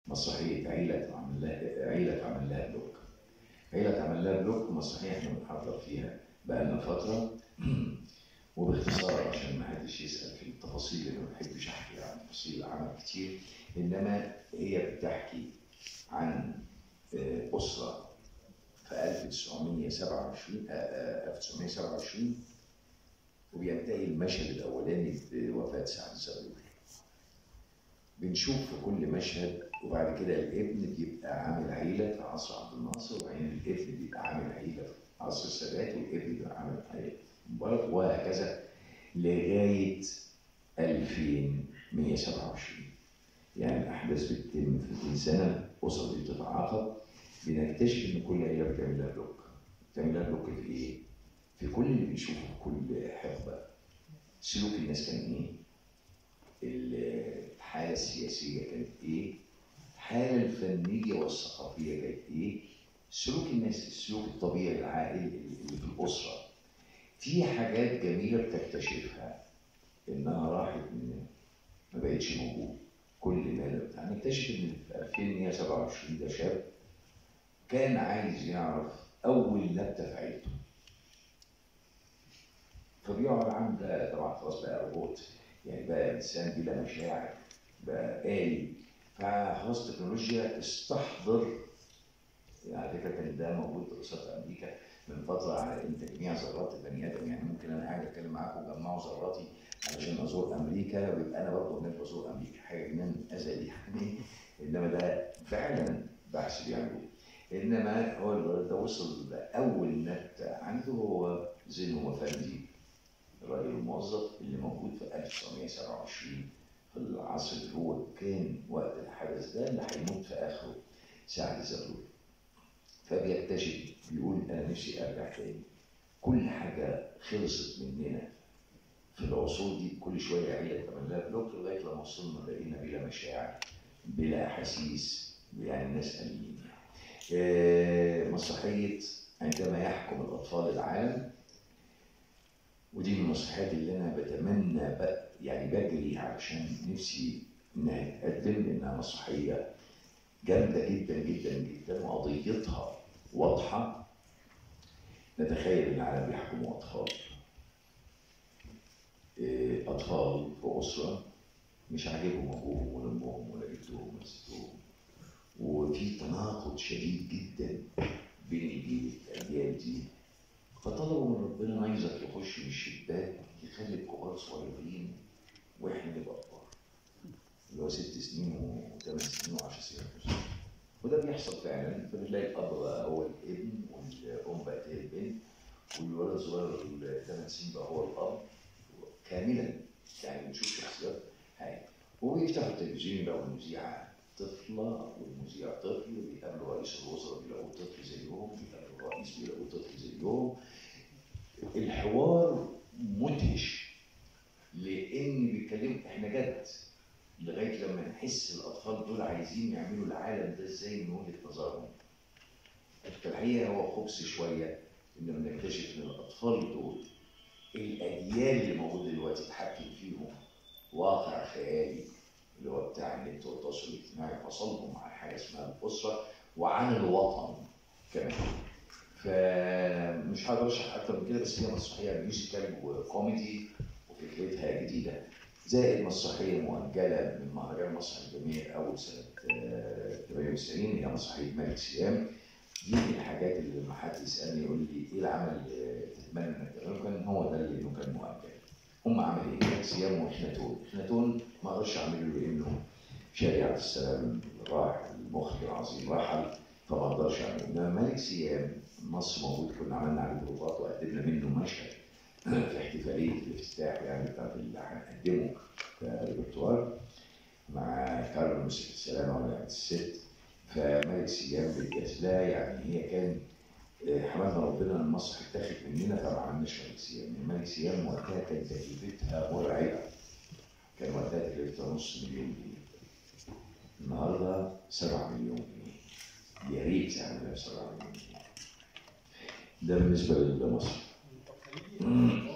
مسرحيه عيله اتعمل لها عيله اتعمل لها بلوك عيله اتعمل لها بلوك مسرحيه احنا بنحضر فيها بقالنا فتره وباختصار عشان ما حدش يسال في التفاصيل اللي ما بحبش احكي عن تفاصيل العمل كتير انما هي بتحكي عن آه، اسره في 1927 آه، آه، 1927 وبينتهي المشهد الاولاني بوفاه سعد زغلول بنشوف في كل مشهد وبعد كده الابن بيبقى عامل عيله في عصر عبد الناصر وبعدين الابن بيبقى عامل عيله في عصر السادات والابن بيبقى عامل عيله في مبارك وهكذا لغايه 2127 يعني الاحداث بتتم في 200 سنه اسر دي بتتعاقب بنكتشف ان كل عيله بتعمل لها بلوك بتعمل لها بلوك في ايه؟ في كل اللي بنشوفه في كل حقبه سلوك الناس كان ايه؟ الحاله السياسيه كانت ايه؟ الحاله الفنيه والثقافيه كانت ايه؟ سلوك الناس السلوك الطبيعي العائلي اللي في الاسره في حاجات جميله بتكتشفها انها راحت من ما بقتش موجود كل ما هنكتشف ان في 2127 ده شاب كان عايز يعرف اول نبته في عيلته فبيقعد عند طبعا خلاص بقى روبوت يعني بقى انسان بلا مشاعر بقى آلي فخلاص التكنولوجيا استحضر يعني على فكره كان ده موجود في دراسات امريكا من فتره على ان تجميع ذرات البني ادم يعني ممكن انا قاعد اتكلم معاكم وجمعوا ذراتي علشان ازور امريكا ويبقى انا برضه هناك بزور امريكا حاجه جنان ازلي يعني انما ده فعلا بحث بيعملوه انما هو الولد ده وصل اول نبته عنده هو زينو وفندي الراجل الموظف اللي موجود في 1927 في العصر اللي هو كان وقت الحدث ده اللي هيموت في اخره سعد زغلول فبيكتشف بيقول انا نفسي ارجع تاني كل حاجه خلصت مننا في العصور دي كل شويه عيله تعمل لها بلوك لغايه لما وصلنا بقينا بلا مشاعر بلا احاسيس يعني الناس قليلين آه، مسرحيه عندما يحكم الاطفال العالم ودي من المسرحيات اللي انا بتمنى بقى يعني بجري علشان نفسي انها تقدم لانها مسرحيه جامده جدا جدا جدا وقضيتها واضحه نتخيل ان العالم بيحكموا اطفال إيه، اطفال في اسره مش عاجبهم ابوهم ولا امهم ولا جدهم ولا ستهم وفي تناقض شديد جدا بين الجيل الاجيال دي فطلبوا من ربنا عايزك يخش من الشباك يخلي الكبار صغيرين واحنا نبقى كبار اللي هو ست سنين وثمان سنين وعشر سنين ونص. وده بيحصل فعلا فبتلاقي الاب بقى هو الابن والام بقت هي البنت والولد الصغير الثمان سنين بقى هو الاب كاملا يعني بنشوف شخصيات هاي ويفتحوا التلفزيون يلاقوا المذيعه طفله والمذيع طفل بيقابلوا رئيس الوزراء بيلاقوا طفل زيهم بيقابلوا الرئيس بيلاقوا طفل زيهم الحوار مدهش لان بيتكلموا احنا جد لغايه لما نحس الاطفال دول عايزين يعملوا العالم ده ازاي من وجهه نظرهم فالحقيقه هو خبز شويه ان بنكتشف ان الاطفال دول الاجيال اللي موجوده دلوقتي تحكم فيهم واقع خيالي اللي هو بتاع النت والتواصل الاجتماعي فصلهم عن حاجه اسمها الاسره وعن الوطن كمان فمش هقدر اشرح اكتر من كده بس هي مسرحيه ميوزيكال وكوميدي وفكرتها جديده زائد مسرحيه مؤجله من مهرجان مسرح الجميع اول سنه آه، 98 هي مسرحيه ملك سيام دي من الحاجات اللي لما حد يسالني يقول لي ايه العمل اللي تتمنى انك تعمله كان هو ده اللي إنه كان مؤجل هم عملوا ايه؟ ملك سيام واخناتون، اخناتون ما اقدرش اعمله لانه شارع عبد السلام راح المخرج العظيم رحل فما اقدرش اعمله انما ملك سيام مصر موجود كنا عملنا عليه بروفات وقدمنا منه مشهد في احتفاليه الافتتاح يعني بتاعت اللي هنقدمه كريبرتوار مع كارل مسك السلامه ولعبه الست فملك سيام بالجاز لا يعني هي كان آه، حمدنا ربنا ان مصر اتاخد مننا فما عملناش ملك سيام يعني ملك سيام وقتها كانت تكلفتها مرعبه كان وقتها تكلفتها نص مليون جنيه النهارده 7 مليون جنيه يا ريت يعملها ب 7 مليون جنيه ده بالنسبه لمصر طب خليني